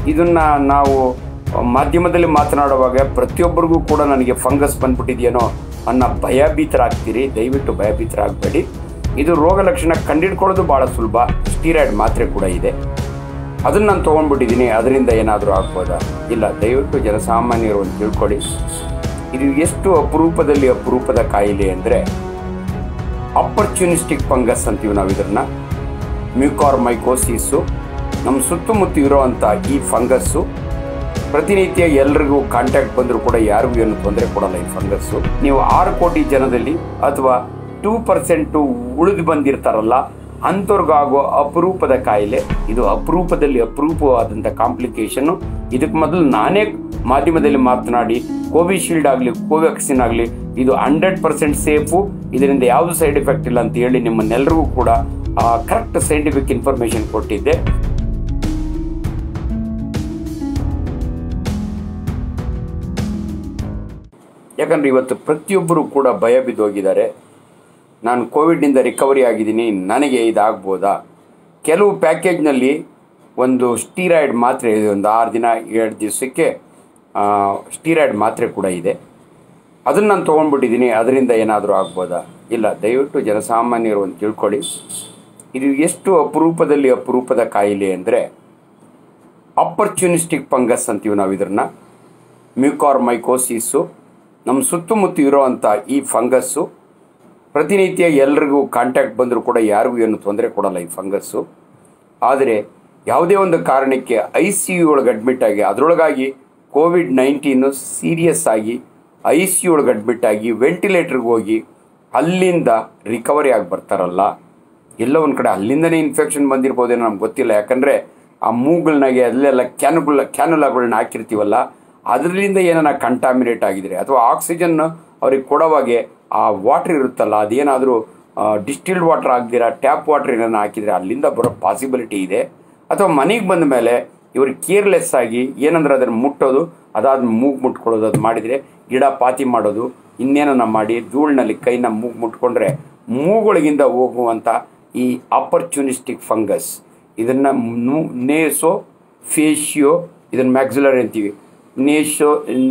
ಇದನ್ನ ನಾವು ಮಾಧ್ಯಮದಲ್ಲಿ ಮಾತನಾಡುವಾಗ ಪ್ರತಿಯೊಬ್ಬರಿಗೂ ಕೂಡ ನನಗೆ ಫಂಗಸ್ ಬಂದ್ಬಿಟ್ಟಿದೆಯೇನೋ ಅನ್ನೋ ಭಯಭೀತರಾಗ್ತೀರಿ ದಯವಿಟ್ಟು ಭಯಭೀತರಾಗಬೇಡಿ ಇದು ರೋಗ ಲಕ್ಷಣ ಕಂಡಿಡ್ಕೊಳ್ಳೋದು ಭಾಳ ಸುಲಭ ಸ್ಟೀರಾಯ್ಡ್ ಮಾತ್ರೆ ಕೂಡ ಇದೆ ಅದನ್ನು ನಾನು ತೊಗೊಂಡ್ಬಿಟ್ಟಿದ್ದೀನಿ ಅದರಿಂದ ಏನಾದರೂ ಆಗ್ಬೋದಾ ಇಲ್ಲ ದಯವಿಟ್ಟು ಜನಸಾಮಾನ್ಯರು ಒಂದು ತಿಳ್ಕೊಳ್ಳಿ ಇದು ಎಷ್ಟು ಅಪರೂಪದಲ್ಲಿ ಅಪರೂಪದ ಕಾಯಿಲೆ ಅಂದರೆ ಅಪರ್ಚುನಿಸ್ಟಿಕ್ ಫಂಗಸ್ ಅಂತೀವಿ ನಾವು ಇದನ್ನ ಮ್ಯೂಕಾರ್ ಮೈಕೋಸಿಸ್ಸು ನಮ್ಮ ಸುತ್ತಮುತ್ತ ಇರೋವಂಥ ಈ ಫಂಗಸ್ಸು ಪ್ರತಿನಿತ್ಯ ಎಲ್ರಿಗೂ ಕಾಂಟ್ಯಾಕ್ಟ್ ಬಂದರೂ ಕೂಡ ಯಾರಿಗೂ ಏನು ತೊಂದರೆ ಕೊಡಲ್ಲ ಈ ಫಂಗಸ್ಸು ನೀವು ಆರು ಕೋಟಿ ಜನದಲ್ಲಿ ಅಥವಾ ಟೂ ಪರ್ಸೆಂಟು ಉಳಿದು ಬಂದಿರ್ತಾರಲ್ಲ ಅಂಥವ್ರಿಗಾಗೋ ಅಪರೂಪದ ಕಾಯಿಲೆ ಇದು ಅಪರೂಪದಲ್ಲಿ ಅಪರೂಪವಾದಂಥ ಕಾಂಪ್ಲಿಕೇಶನ್ನು ಇದಕ್ಕೆ ಮೊದಲು ನಾನೇ ಮಾಧ್ಯಮದಲ್ಲಿ ಮಾತನಾಡಿ ಕೋವಿಶೀಲ್ಡ್ ಆಗಲಿ ಕೋವ್ಯಾಕ್ಸಿನ್ ಆಗಲಿ ಇದು ಹಂಡ್ರೆಡ್ ಪರ್ಸೆಂಟ್ ಸೇಫು ಇದರಿಂದ ಯಾವುದು ಸೈಡ್ ಎಫೆಕ್ಟ್ ಇಲ್ಲ ಅಂತ ಹೇಳಿ ನಿಮ್ಮನ್ನೆಲ್ಲರಿಗೂ ಕೂಡ ಕರೆಕ್ಟ್ ಸೈಂಟಿಫಿಕ್ ಇನ್ಫಾರ್ಮೇಶನ್ ಕೊಟ್ಟಿದ್ದೆ ಯಾಕಂದ್ರೆ ಇವತ್ತು ಪ್ರತಿಯೊಬ್ಬರು ಕೂಡ ಭಯ ಬಿದ್ದೋಗಿದ್ದಾರೆ ನಾನು ಕೋವಿಡ್ನಿಂದ ರಿಕವರಿ ಆಗಿದ್ದೀನಿ ನನಗೆ ಇದಾಗ್ಬೋದಾ ಕೆಲವು ಪ್ಯಾಕೇಜ್ನಲ್ಲಿ ಒಂದು ಸ್ಟೀರಾಯ್ಡ್ ಮಾತ್ರೆ ಇದೆ ಒಂದು ಆರು ದಿನ ಏಳು ದಿವಸಕ್ಕೆ ಸ್ಟೀರಾಯ್ಡ್ ಮಾತ್ರೆ ಕೂಡ ಇದೆ ಅದನ್ನು ನಾನು ತೊಗೊಂಡ್ಬಿಟ್ಟಿದ್ದೀನಿ ಅದರಿಂದ ಏನಾದರೂ ಆಗ್ಬೋದಾ ಇಲ್ಲ ದಯವಿಟ್ಟು ಜನಸಾಮಾನ್ಯರು ಒಂದು ತಿಳ್ಕೊಳ್ಳಿ ಇದು ಎಷ್ಟು ಅಪರೂಪದಲ್ಲಿ ಅಪರೂಪದ ಕಾಯಿಲೆ ಅಂದರೆ ಅಪರ್ಚುನಿಸ್ಟಿಕ್ ಫಂಗಸ್ ಅಂತೀವಿ ನಾವು ಇದನ್ನ ಮ್ಯೂಕಾರ್ ಮೈಕೋಸಿಸ್ಸು ನಮ್ಮ ಸುತ್ತಮುತ್ತ ಇರೋವಂಥ ಈ ಫಂಗಸ್ಸು ಪ್ರತಿನಿತ್ಯ ಎಲ್ರಿಗೂ ಕಾಂಟ್ಯಾಕ್ಟ್ ಬಂದರೂ ಕೂಡ ಯಾರಿಗೂ ಏನು ತೊಂದರೆ ಕೊಡಲ್ಲ ಈ ಫಂಗಸ್ಸು ಆದರೆ ಯಾವುದೇ ಒಂದು ಕಾರಣಕ್ಕೆ ಐ ಸಿ ಯು ಒಳಗೆ ಅಡ್ಮಿಟ್ ಆಗಿ ಅದರೊಳಗಾಗಿ ಕೋವಿಡ್ ನೈನ್ಟೀನು ಸೀರಿಯಸ್ ಆಗಿ ಐ ಸಿ ಯು ಒಳಗೆ ಅಡ್ಮಿಟ್ ಆಗಿ ವೆಂಟಿಲೇಟ್ರಿಗೆ ಹೋಗಿ ಅಲ್ಲಿಂದ ರಿಕವರಿ ಆಗಿ ಬರ್ತಾರಲ್ಲ ಎಲ್ಲೋ ಒಂದು ಕಡೆ ಅಲ್ಲಿಂದನೇ ಇನ್ಫೆಕ್ಷನ್ ಬಂದಿರ್ಬೋದೇನೋ ನಮ್ಗೆ ಗೊತ್ತಿಲ್ಲ ಯಾಕಂದರೆ ಆ ಮೂಗುಲ್ನಾಗೆ ಅಲ್ಲೆಲ್ಲ ಕ್ಯಾನುಗುಲ ಕ್ಯಾನುಲಾಗಳನ್ನ ಹಾಕಿರ್ತೀವಲ್ಲ ಅದರಿಂದ ಏನಾರ ಕಂಟಾಮಿನೇಟ್ ಆಗಿದ್ರೆ ಅಥವಾ ಆಕ್ಸಿಜನ್ ಅವ್ರಿಗೆ ಕೊಡೋವಾಗೆ ಆ ವಾಟ್ರ್ ಇರುತ್ತಲ್ಲ ಅದೇನಾದರೂ ಡಿಸ್ಟಿಲ್ಡ್ ವಾಟರ್ ಆಗದಿರ ಟ್ಯಾಪ್ ವಾಟರ್ ಏನಾರ ಹಾಕಿದರೆ ಅಲ್ಲಿಂದ ಬರೋ ಪಾಸಿಬಿಲಿಟಿ ಇದೆ ಅಥವಾ ಮನೆಗೆ ಬಂದ ಮೇಲೆ ಇವ್ರಿಗೆ ಕೇರ್ಲೆಸ್ ಆಗಿ ಏನಂದ್ರೆ ಅದನ್ನು ಮುಟ್ಟೋದು ಅದಾದ ಮೂಗು ಮುಟ್ಕೊಳ್ಳೋದು ಅದು ಮಾಡಿದರೆ ಗಿಡ ಪಾತಿ ಮಾಡೋದು ಇನ್ನೇನನ್ನ ಮಾಡಿ ಧೂಳಿನಲ್ಲಿ ಕೈನ ಮೂಗು ಮುಟ್ಕೊಂಡ್ರೆ ಮೂಗೊಳಗಿಂದ ಹೋಗುವಂಥ ಈ ಆಪರ್ಚುನಿಸ್ಟಿಕ್ ಫಂಗಸ್ ಇದನ್ನು ನೇಸೋ ಫೇಶಿಯೋ ಇದನ್ನು ಮ್ಯಾಕ್ಸಿಲರಿ ಅಂತೀವಿ ನೇಸೋ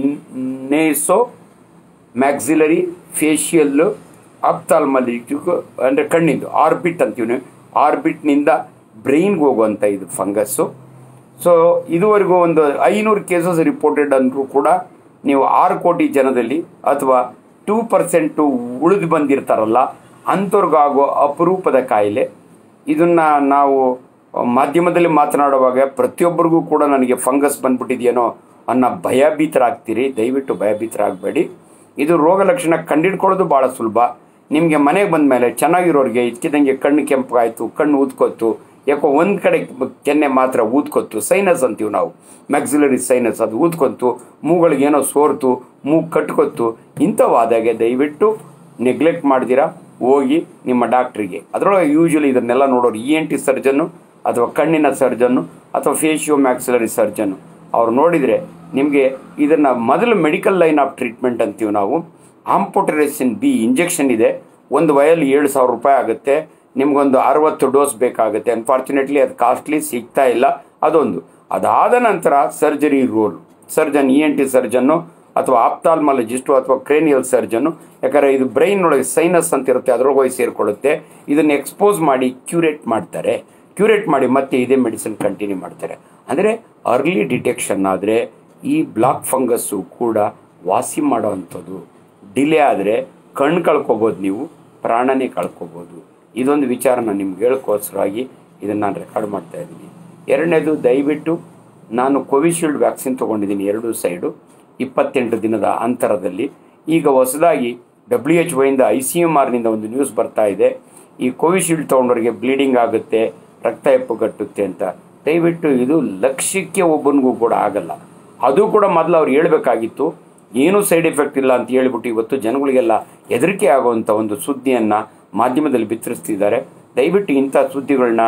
ನೇಸೋ ಮ್ಯಾಕ್ಸಿಲರಿ ಫೇಶಿಯಲ್ಲು ಅಪ್ತಾಲ್ಮಲಿಟಿಕ್ ಅಂದರೆ ಕಣ್ಣಿಂದು ಆರ್ಬಿಟ್ ಅಂತೀವಿ ನೀವು ಆರ್ಬಿಟ್ನಿಂದ ಬ್ರೈನ್ಗೆ ಹೋಗುವಂಥ ಇದು ಫಂಗಸ್ಸು ಸೊ ಇದುವರೆಗೂ ಒಂದು ಐನೂರು ಕೇಸಸ್ ರಿಪೋರ್ಟೆಡ್ ಅಂದರೂ ಕೂಡ ನೀವು ಆರು ಕೋಟಿ ಜನದಲ್ಲಿ ಅಥವಾ ಟೂ ಪರ್ಸೆಂಟು ಉಳಿದು ಬಂದಿರ್ತಾರಲ್ಲ ಅಂಥವ್ರಿಗಾಗೋ ಅಪರೂಪದ ಕಾಯಿಲೆ ಇದನ್ನು ನಾವು ಮಾಧ್ಯಮದಲ್ಲಿ ಮಾತನಾಡುವಾಗ ಪ್ರತಿಯೊಬ್ಬರಿಗೂ ಕೂಡ ನನಗೆ ಫಂಗಸ್ ಬಂದ್ಬಿಟ್ಟಿದೆಯೇನೋ ಅನ್ನೋ ಭಯಭೀತರಾಗ್ತೀರಿ ದಯವಿಟ್ಟು ಭಯಭೀತರಾಗಬೇಡಿ ಇದು ರೋಗ ಲಕ್ಷಣ ಕಂಡಿಡ್ಕೊಳ್ಳೋದು ಭಾಳ ಸುಲಭ ನಿಮಗೆ ಮನೆಗೆ ಬಂದ ಮೇಲೆ ಚೆನ್ನಾಗಿರೋರಿಗೆ ಇದ್ಕಿದಂಗೆ ಕಣ್ಣು ಕೆಂಪಾಯಿತು ಕಣ್ಣು ಊದ್ಕೊತ್ತು ಯಾಕೋ ಒಂದು ಕಡೆ ಕೆನ್ನೆ ಮಾತ್ರ ಊದ್ಕೊತ್ತು ಸೈನಸ್ ಅಂತೀವಿ ನಾವು ಮ್ಯಾಕ್ಸಿಲರಿ ಸೈನಸ್ ಅದು ಊದ್ಕೊತ್ತು ಮೂಗಳಿಗೆ ಏನೋ ಸೋರ್ತು ಮೂಗು ಕಟ್ಕೊತ್ತು ಇಂಥವಾದಾಗೆ ದಯವಿಟ್ಟು ನೆಗ್ಲೆಕ್ಟ್ ಮಾಡ್ದಿರಾ ಹೋಗಿ ನಿಮ್ಮ ಡಾಕ್ಟ್ರಿಗೆ ಅದರೊಳಗೆ ಯೂಶ್ವಲಿ ಇದನ್ನೆಲ್ಲ ನೋಡೋರು ಇ ಎನ್ ಟಿ ಸರ್ಜನ್ನು ಅಥವಾ ಕಣ್ಣಿನ ಸರ್ಜನ್ನು ಅಥವಾ ಫೇಶಿಯೋ ಮ್ಯಾಕ್ಸಿಲರಿ ಸರ್ಜನ್ನು ಅವ್ರು ನೋಡಿದರೆ ನಿಮಗೆ ಇದನ್ನು ಮೊದಲು ಮೆಡಿಕಲ್ ಲೈನ್ ಆಫ್ ಟ್ರೀಟ್ಮೆಂಟ್ ಅಂತೀವಿ ನಾವು ಆಂಪೋಟರೇಸಿನ್ ಬಿ ಇಂಜೆಕ್ಷನ್ ಇದೆ ಒಂದು ವಯಲ್ ಏಳು ಸಾವಿರ ರೂಪಾಯಿ ಆಗುತ್ತೆ ನಿಮಗೊಂದು ಅರವತ್ತು ಡೋಸ್ ಬೇಕಾಗುತ್ತೆ ಅನ್ಫಾರ್ಚುನೇಟ್ಲಿ ಅದು ಕಾಸ್ಟ್ಲಿ ಸಿಗ್ತಾ ಇಲ್ಲ ಅದೊಂದು ಅದಾದ ನಂತರ surgery role surgeon E N T surgeon ಅಥವಾ ಆಪ್ತಾಲ್ಮಾಲಜಿಸ್ಟು ಅಥವಾ ಕ್ರೇನಿಯಲ್ ಸರ್ಜನ್ನು ಯಾಕಂದರೆ ಇದು ಬ್ರೈನ್ ಒಳಗೆ ಸೈನಸ್ ಅಂತ ಇರುತ್ತೆ ಅದರೊಳಗೆ ಹೋಗಿ ಸೇರಿಕೊಳ್ಳುತ್ತೆ ಇದನ್ನು ಎಕ್ಸ್ಪೋಸ್ ಮಾಡಿ ಕ್ಯೂರೇಟ್ ಮಾಡ್ತಾರೆ ಕ್ಯೂರೇಟ್ ಮಾಡಿ ಮತ್ತೆ ಇದೇ ಮೆಡಿಸಿನ್ ಕಂಟಿನ್ಯೂ ಮಾಡ್ತಾರೆ ಅಂದರೆ ಅರ್ಲಿ ಡಿಟೆಕ್ಷನ್ ಆದರೆ ಈ ಬ್ಲಾಕ್ ಫಂಗಸ್ಸು ಕೂಡ ವಾಸಿ ಮಾಡೋವಂಥದ್ದು ಡಿಲೇ ಆದರೆ ಕಣ್ಣು ಕಳ್ಕೊಬೋದು ನೀವು ಪ್ರಾಣನೇ ಕಳ್ಕೊಬೋದು ಇದೊಂದು ವಿಚಾರ ನಾನು ನಿಮ್ಗೆ ಹೇಳೋಕ್ಕೋಸ್ಕರವಾಗಿ ಇದನ್ನು ನಾನು ರೆಕಾರ್ಡ್ ಮಾಡ್ತಾ ಇದ್ದೀನಿ ಎರಡನೇದು ದಯವಿಟ್ಟು ನಾನು ಕೋವಿಶೀಲ್ಡ್ ವ್ಯಾಕ್ಸಿನ್ ತೊಗೊಂಡಿದ್ದೀನಿ ಎರಡು ಸೈಡು ಇಪ್ಪತ್ತೆಂಟು ದಿನದ ಅಂತರದಲ್ಲಿ ಈಗ ಹೊಸದಾಗಿ ಡಬ್ಲ್ಯೂ ಎಚ್ ಒಯಿಂದ ಐ ಸಿ ಎಮ್ ಆರ್ನಿಂದ ಒಂದು ನ್ಯೂಸ್ ಬರ್ತಾ ಇದೆ ಈ ಕೋವಿಶೀಲ್ಡ್ ತೊಗೊಂಡವ್ರಿಗೆ ಬ್ಲೀಡಿಂಗ್ ಆಗುತ್ತೆ ರಕ್ತ ಹೆಪ್ಪುಗಟ್ಟುತ್ತೆ ಅಂತ ದಯವಿಟ್ಟು ಇದು ಲಕ್ಷ್ಯಕ್ಕೆ ಒಬ್ಬನಿಗೂ ಕೂಡ ಆಗಲ್ಲ ಅದು ಕೂಡ ಮೊದಲು ಅವ್ರು ಹೇಳ್ಬೇಕಾಗಿತ್ತು ಏನೂ ಸೈಡ್ ಎಫೆಕ್ಟ್ ಇಲ್ಲ ಅಂತ ಹೇಳ್ಬಿಟ್ಟು ಇವತ್ತು ಜನಗಳಿಗೆಲ್ಲ ಹೆದರಿಕೆ ಆಗುವಂಥ ಒಂದು ಸುದ್ದಿಯನ್ನು ಮಾಧ್ಯಮದಲ್ಲಿ ಬಿತ್ತರಿಸ್ತಿದ್ದಾರೆ ದಯವಿಟ್ಟು ಇಂಥ ಸುದ್ದಿಗಳನ್ನ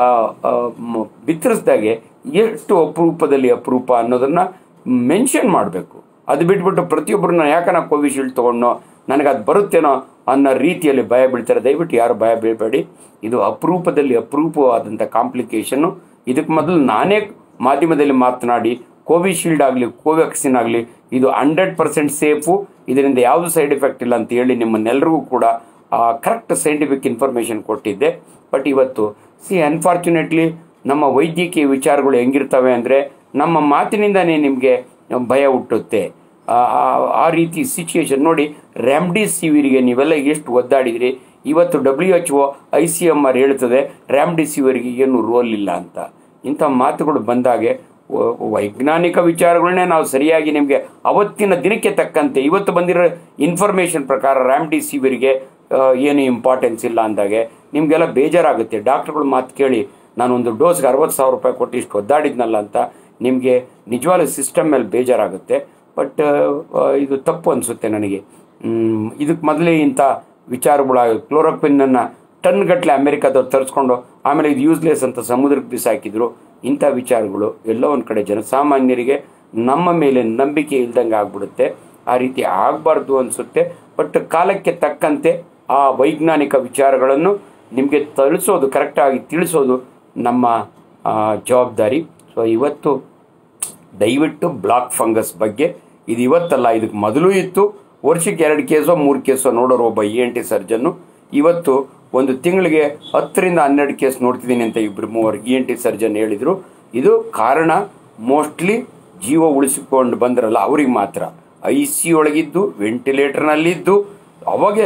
ಬಿತ್ತರಿಸಿದಾಗೆ ಎಷ್ಟು ಅಪರೂಪದಲ್ಲಿ ಅಪರೂಪ ಅನ್ನೋದನ್ನು ಮೆನ್ಷನ್ ಮಾಡಬೇಕು ಅದು ಬಿಟ್ಬಿಟ್ಟು ಪ್ರತಿಯೊಬ್ಬರನ್ನ ಯಾಕೆ ನಾ ಕೋವಿಶೀಲ್ಡ್ ತೊಗೊಂಡೋ ನನಗೆ ಅದು ಬರುತ್ತೇನೋ ಅನ್ನೋ ರೀತಿಯಲ್ಲಿ ಭಯ ಬೀಳ್ತಾರೆ ದಯವಿಟ್ಟು ಯಾರು ಭಯ ಬೀಳಬೇಡಿ ಇದು ಅಪರೂಪದಲ್ಲಿ ಅಪರೂಪವಾದಂಥ ಕಾಂಪ್ಲಿಕೇಶನ್ನು ಇದಕ್ಕೆ ಮೊದಲು ನಾನೇ ಮಾಧ್ಯಮದಲ್ಲಿ ಮಾತನಾಡಿ ಕೋವಿಶೀಲ್ಡ್ ಆಗಲಿ ಕೋವ್ಯಾಕ್ಸಿನ್ ಆಗಲಿ ಇದು ಹಂಡ್ರೆಡ್ ಪರ್ಸೆಂಟ್ ಸೇಫು ಇದರಿಂದ ಯಾವುದು ಸೈಡ್ ಎಫೆಕ್ಟ್ ಇಲ್ಲ ಅಂತ ಹೇಳಿ ನಿಮ್ಮನ್ನೆಲ್ಲರಿಗೂ ಕೂಡ ಕರೆಕ್ಟ್ ಸೈಂಟಿಫಿಕ್ ಇನ್ಫಾರ್ಮೇಷನ್ ಕೊಟ್ಟಿದ್ದೆ ಬಟ್ ಇವತ್ತು ಸಿ ಅನ್ಫಾರ್ಚುನೇಟ್ಲಿ ನಮ್ಮ ವೈದ್ಯಕೀಯ ವಿಚಾರಗಳು ಹೆಂಗಿರ್ತವೆ ಅಂದರೆ ನಮ್ಮ ಮಾತಿನಿಂದನೇ ನಿಮಗೆ ಭಯ ಹುಟ್ಟುತ್ತೆ ಆ- ಆ- ಆ ರೀತಿ ಸಿಚುಯೇಷನ್ ನೋಡಿ ರ್ಯಾಮ್ಡಿಸಿವಿರಿಗೆ ನೀವೆಲ್ಲ ಎಷ್ಟು ಒದ್ದಾಡಿದ್ರಿ ಇವತ್ತು W H O I C M R ಹೇಳ್ತದೆ ರ್ಯಾಮ್ಡಿಸಿವಿರಿಗೆ ಏನು ರೋಲ್ ಇಲ್ಲ ಅಂತ ಇಂಥ ಮಾತುಗಳು ಬಂದಾಗೆ ವ- ವೈಜ್ಞಾನಿಕ ವಿಚಾರಗಳನ್ನೇ ನಾವು ಸರಿಯಾಗಿ ನಿಮಗೆ ಅವತ್ತಿನ ದಿನಕ್ಕೆ ತಕ್ಕಂತೆ ಇವತ್ತು ಬಂದಿರೋ ಇನ್ಫಾರ್ಮೇಷನ್ ಪ್ರಕಾರ ರ್ಯಾಮ್ಡಿಸಿವಿರಿಗೆ ಏನು ಇಂಪಾರ್ಟೆನ್ಸ್ ಇಲ್ಲ ಅಂದಾಗೆ ನಿಮಗೆಲ್ಲ ಬೇಜಾರಾಗುತ್ತೆ ಡಾಕ್ಟ್ರುಗಳ ಮಾತು ಕೇಳಿ ನಾನೊಂದು ಡೋಸ್ಗೆ ಅರವತ್ತು ಸಾವಿರ ರೂಪಾಯಿ ಕೊಟ್ಟು ಇಷ್ಟು ಒದ್ದಾಡಿದ್ನಲ್ಲ ಅಂತ ನಿಮಗೆ ನಿಜವಾದ ಸಿಸ್ಟಮ್ ಮೇಲೆ ಬೇಜಾರಾಗುತ್ತೆ ಬಟ್ ಇದು ತಪ್ಪು ಅನಿಸುತ್ತೆ ನನಗೆ ಇದಕ್ಕೆ ಮೊದಲೇ ಇಂಥ ವಿಚಾರಗಳ ಕ್ಲೋರೋಕ್ವಿನ್ನನ್ನು ಟನ್ ಗಟ್ಟಲೆ ಅಮೆರಿಕದವ್ರು ತರಿಸ್ಕೊಂಡು ಆಮೇಲೆ ಇದು ಯೂಸ್ಲೆಸ್ ಅಂತ ಸಮುದ್ರಕ್ಕೆ ಬಿಸಾಕಿದ್ರು ಇಂಥ ವಿಚಾರಗಳು ಎಲ್ಲೋ ಒಂದು ಕಡೆ ಜನಸಾಮಾನ್ಯರಿಗೆ ನಮ್ಮ ಮೇಲೆ ನಂಬಿಕೆ ಇಲ್ದಂಗೆ ಆಗ್ಬಿಡುತ್ತೆ ಆ ರೀತಿ ಆಗಬಾರ್ದು ಅನಿಸುತ್ತೆ ಬಟ್ ಕಾಲಕ್ಕೆ ತಕ್ಕಂತೆ ಆ ವೈಜ್ಞಾನಿಕ ವಿಚಾರಗಳನ್ನು ನಿಮಗೆ ತಿಳಿಸೋದು ಕರೆಕ್ಟಾಗಿ ತಿಳಿಸೋದು ನಮ್ಮ ಆ, ಜವಾಬ್ದಾರಿ ಸೊ ಇವತ್ತು ದಯವಿಟ್ಟು ಬ್ಲಾಕ್ ಫಂಗಸ್ ಬಗ್ಗೆ ಇದು ಇವತ್ತಲ್ಲ ಇದಕ್ಕೆ ಮೊದಲು ಇತ್ತು ವರ್ಷಕ್ಕೆ ಎರಡು ಕೇಸೋ ಮೂರು ಕೇಸೋ ನೋಡೋರು ಒಬ್ಬ ಇ ಎನ್ ಟಿ ಸರ್ಜನ್ನು ಇವತ್ತು ಒಂದು ತಿಂಗಳಿಗೆ ಹತ್ತರಿಂದ ಹನ್ನೆರಡು ಕೇಸ್ ನೋಡ್ತಿದ್ದೀನಿ ಅಂತ ಇಬ್ಬರು ಮೂವರು ಇ ಎನ್ ಟಿ ಸರ್ಜನ್ ಹೇಳಿದರು ಇದು ಕಾರಣ ಮೋಸ್ಟ್ಲಿ ಜೀವ ಉಳಿಸಿಕೊಂಡು ಬಂದ್ರಲ್ಲ ಅವ್ರಿಗೆ ಮಾತ್ರ ಐ ಸಿ ಒಳಗಿದ್ದು ವೆಂಟಿಲೇಟರ್ನಲ್ಲಿದ್ದು ಅವಾಗೆ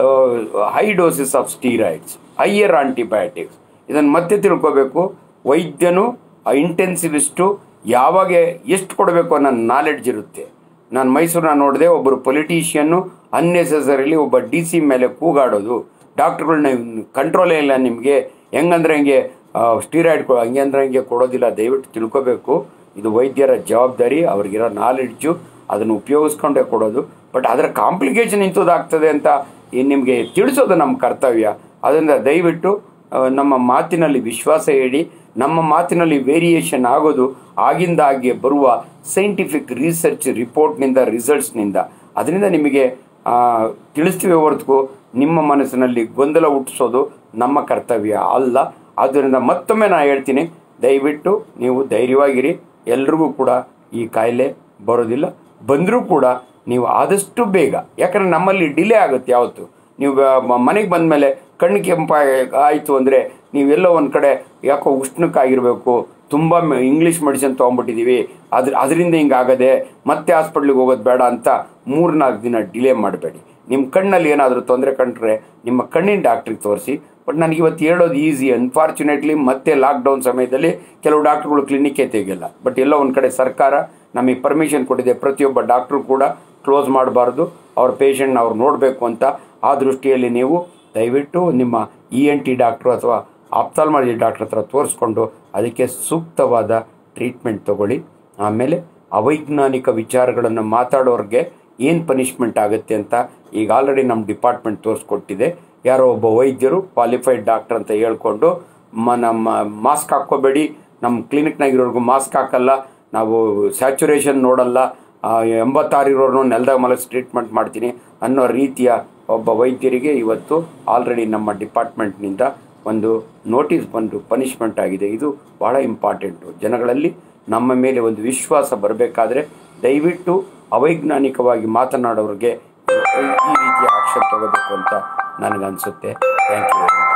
high doses of steroids higher antibiotics ಇದನ್ನು ಮತ್ತೆ ತಿಳ್ಕೋಬೇಕು ವೈದ್ಯನು ಇಂಟೆನ್ಸಿವಿಸ್ಟು ಯಾವಾಗ ಎಷ್ಟು ಕೊಡಬೇಕು ಅನ್ನೋ ನಾಲೆಡ್ಜ್ ಇರುತ್ತೆ ನಾನು ಮೈಸೂರನ್ನ ನೋಡಿದೆ ಒಬ್ಬರು ಪೊಲಿಟಿಷಿಯನ್ನು ಅನ್ನೆಸೆಸರಿಲಿ ಒಬ್ಬ ಡಿ ಸಿ ಮೇಲೆ ಕೂಗಾಡೋದು ಡಾಕ್ಟ್ರುಗಳ್ನ ಕಂಟ್ರೋಲೇ ಇಲ್ಲ ನಿಮಗೆ ಹೆಂಗಂದ್ರೆ ಹಂಗೆ ಸ್ಟೀರಾಯ್ಡ್ ಹಂಗೆ ಅಂದ್ರೆ ಹಂಗೆ ಕೊಡೋದಿಲ್ಲ ದಯವಿಟ್ಟು ತಿಳ್ಕೋಬೇಕು ಇದು ವೈದ್ಯರ ಜವಾಬ್ದಾರಿ ಅವ್ರಿಗಿರೋ ನಾಲೆಡ್ಜು ಅದನ್ನು ಉಪಯೋಗಿಸ್ಕೊಂಡೇ ಕೊಡೋದು ಬಟ್ ಅದರ ಕಾಂಪ್ಲಿಕೇಶನ್ ಇಂಥದ್ದಾಗ್ತದೆ ಅಂತ ಏನ್ ನಿಮಗೆ ತಿಳಿಸೋದು ನಮ್ಮ ಕರ್ತವ್ಯ ಅದರಿಂದ ದಯವಿಟ್ಟು ಆ, ನಮ್ಮ ಮಾತಿನಲ್ಲಿ ವಿಶ್ವಾಸ ಇಡಿ ನಮ್ಮ ಮಾತಿನಲ್ಲಿ ವೇರಿಯೇಷನ್ ಆಗೋದು ಆಗಿಂದಾಗೆ ಬರುವ ಸೈಂಟಿಫಿಕ್ ರಿಸರ್ಚ್ ರಿಪೋರ್ಟ್ನಿಂದ ರಿಸಲ್ಟ್ಸ್ನಿಂದ ಅದರಿಂದ ನಿಮಗೆ ಆ, ತಿಳಿಸ್ತೀವಿ ಹೊರತು ನಿಮ್ಮ ಮನಸ್ಸಿನಲ್ಲಿ ಗೊಂದಲ ಹುಟ್ಟಿಸೋದು ನಮ್ಮ ಕರ್ತವ್ಯ ಅಲ್ಲ ಆದ್ದರಿಂದ ಮತ್ತೊಮ್ಮೆ ನಾನು ಹೇಳ್ತೀನಿ ದಯವಿಟ್ಟು ನೀವು ಧೈರ್ಯವಾಗಿರಿ ಎಲ್ರಿಗೂ ಕೂಡ ಈ ಕಾಯಿಲೆ ಬರೋದಿಲ್ಲ ಬಂದರೂ ಕೂಡ ನೀವು ಆದಷ್ಟು ಬೇಗ ಯಾಕಂದರೆ ನಮ್ಮಲ್ಲಿ ಡಿಲೇ ಆಗುತ್ತೆ ಯಾವತ್ತು ನೀವು ಮನೆಗೆ ಬಂದಮೇಲೆ ಕಣ್ಣು ಕೆಂಪ ಆಯಿತು ಅಂದರೆ ನೀವೆಲ್ಲೋ ಒಂದು ಕಡೆ ಯಾಕೋ ಉಷ್ಣಕ್ಕಾಗಿರಬೇಕು ತುಂಬ ಇಂಗ್ಲೀಷ್ ಮೆಡಿಸಿನ್ ತೊಗೊಂಡ್ಬಿಟ್ಟಿದ್ದೀವಿ ಅದ್ರ ಅದರಿಂದ ಹಿಂಗಾಗದೆ ಮತ್ತೆ ಹಾಸ್ಪಿಟ್ಲಿಗೆ ಹೋಗೋದು ಬೇಡ ಅಂತ ಮೂರ್ನಾಲ್ಕು ದಿನ ಡಿಲೇ ಮಾಡಬೇಡಿ ನಿಮ್ಮ ಕಣ್ಣಲ್ಲಿ ಏನಾದರೂ ತೊಂದರೆ ಕಂಡ್ರೆ ನಿಮ್ಮ ಕಣ್ಣಿನ ಡಾಕ್ಟ್ರಿಗೆ ತೋರಿಸಿ ಬಟ್ ನನಗೆ ಇವತ್ತು ಹೇಳೋದು ಈಸಿ ಅನ್ಫಾರ್ಚುನೇಟ್ಲಿ ಮತ್ತೆ ಲಾಕ್ಡೌನ್ ಸಮಯದಲ್ಲಿ ಕೆಲವು ಡಾಕ್ಟ್ರುಗಳು ಕ್ಲಿನಿಕ್ಕೇ ತೆಗಿಲ್ಲ ಬಟ್ ಎಲ್ಲೋ ಒಂದು ಕಡೆ ಸರ್ಕಾರ ನಮಗೆ ಪರ್ಮಿಷನ್ ಕೊಟ್ಟಿದೆ ಪ್ರತಿಯೊಬ್ಬ ಡಾಕ್ಟ್ರು ಕೂಡ ಕ್ಲೋಸ್ ಮಾಡಬಾರ್ದು ಅವ್ರ ಪೇಷಂಟ್ನ ಅವ್ರು ನೋಡಬೇಕು ಅಂತ ಆ ದೃಷ್ಟಿಯಲ್ಲಿ ನೀವು ದಯವಿಟ್ಟು ನಿಮ್ಮ ಇ ಎನ್ ಟಿ ಡಾಕ್ಟ್ರು ಅಥವಾ ಆಪ್ತಾಲ್ಮಾಲಜಿ ಡಾಕ್ಟ್ರ್ ಹತ್ರ ತೋರಿಸ್ಕೊಂಡು ಅದಕ್ಕೆ ಸೂಕ್ತವಾದ ಟ್ರೀಟ್ಮೆಂಟ್ ತಗೊಳ್ಳಿ ಆಮೇಲೆ ಅವೈಜ್ಞಾನಿಕ ವಿಚಾರಗಳನ್ನು ಮಾತಾಡೋರಿಗೆ ಏನು ಪನಿಷ್ಮೆಂಟ್ ಆಗುತ್ತೆ ಅಂತ ಈಗ ಆಲ್ರೆಡಿ ನಮ್ಮ ಡಿಪಾರ್ಟ್ಮೆಂಟ್ ತೋರಿಸ್ಕೊಟ್ಟಿದೆ ಯಾರೋ ಒಬ್ಬ ವೈದ್ಯರು ಕ್ವಾಲಿಫೈಡ್ ಡಾಕ್ಟರ್ ಅಂತ ಹೇಳ್ಕೊಂಡು ಮ ನಮ್ಮ ಮಾಸ್ಕ್ ಹಾಕ್ಕೋಬೇಡಿ ನಮ್ಮ ಕ್ಲಿನಿಕ್ನಾಗಿರೋರ್ಗು ಮಾಸ್ಕ್ ಹಾಕಲ್ಲ ನಾವು ಸ್ಯಾಚುರೇಷನ್ ನೋಡಲ್ಲ ಆ, ಎಂಬತ್ತಾರು ಇರೋರ್ನು ನೆಲದಾಗ ಮಲಗಿಸಿ ಟ್ರೀಟ್ಮೆಂಟ್ ಮಾಡ್ತೀನಿ ಅನ್ನೋ ರೀತಿಯ ಒಬ್ಬ ವೈದ್ಯರಿಗೆ ಇವತ್ತು ಆಲ್ರೆಡಿ ನಮ್ಮ ಡಿಪಾರ್ಟ್ಮೆಂಟ್ನಿಂದ ಒಂದು ನೋಟಿಸ್ ಬಂದು ಪನಿಷ್ಮೆಂಟ್ ಆಗಿದೆ ಇದು ಬಹಳ ಇಂಪಾರ್ಟೆಂಟು ಜನಗಳಲ್ಲಿ ನಮ್ಮ ಮೇಲೆ ಒಂದು ವಿಶ್ವಾಸ ಬರಬೇಕಾದ್ರೆ ದಯವಿಟ್ಟು ಅವೈಜ್ಞಾನಿಕವಾಗಿ ಮಾತನಾಡೋರಿಗೆ ಈ ಈ ರೀತಿಯ ಆಕ್ಷನ್ ತಗೋಬೇಕು ಅಂತ ನನಗನ್ಸುತ್ತೆ ಥ್ಯಾಂಕ್ ಯು ವೆರಿ ಮಚ್